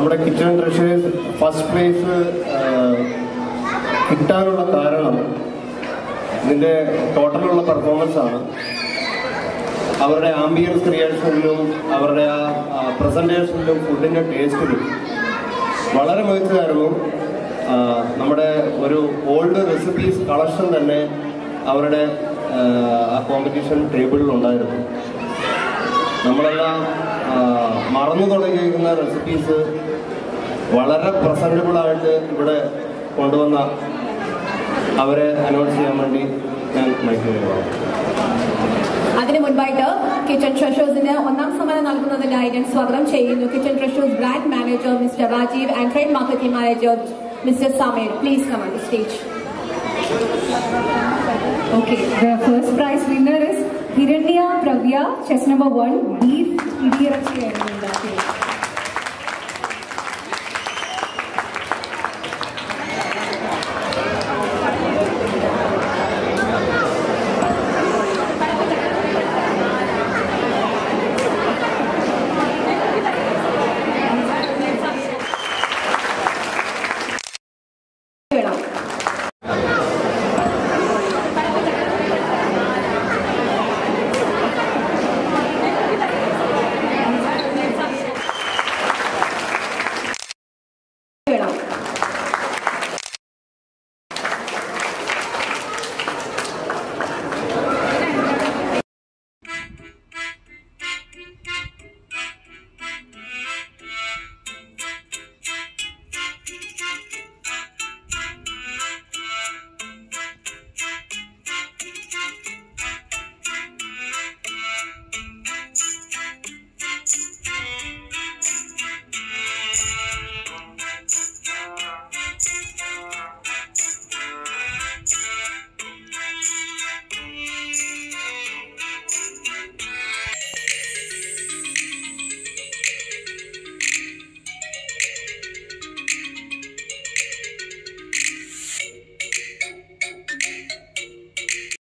നമ്മുടെ kitchen treasures first prize കിട്ടാനുള്ള കാരണം ഇതിന്റെ ടോട്ടലുള്ള പെർഫോമൻസ് ആണ് അവരുടെ ആംബിയൻസ് ക്രിയേഷനിലും അവരുടെ ആ പ്രസന്റേഷനിലും ഫുഡിന്റെ ടേസ്റ്റിലും വളരെ മികച്ചതായിരുന്നു ആ, നമ്മുടെ ഒരു ഓൾഡ് റെസിപ്പീസ് കളക്ഷൻ തന്നെ അവരുടെ ആ, ആ കോമ്പറ്റീഷൻ ടേബിളിൽ ഉണ്ടായിരുന്നു നമ്മളെല്ലാം ആ, മറന്നു തുടങ്ങിയിരിക്കുന്ന റെസിപ്പീസ് വളരെ പ്രസന്റബിൾ ആയിട്ട് ഇവിടെ കൊണ്ടുവന്ന അവരെ അനൗൺസ് ചെയ്യാൻ വേണ്ടി ഞാൻ മൈക്ക് അതിനു മുൻപായിട്ട് കിച്ചൺ ട്രഷേഴ്സിന് ഒന്നാം സമ്മാനം നൽകുന്നതിനായി ഞാൻ സ്വാഗതം ചെയ്യുന്നു kitchen treasures brand manager mister Rajeev and trade marketing manager mister Sameer please come on stage Okay, the first prize winner is Hiranya Pravya, chess number one, beef ഇടിയിറച്ചി ആയിരുന്നു ഉണ്ടാക്കിയത്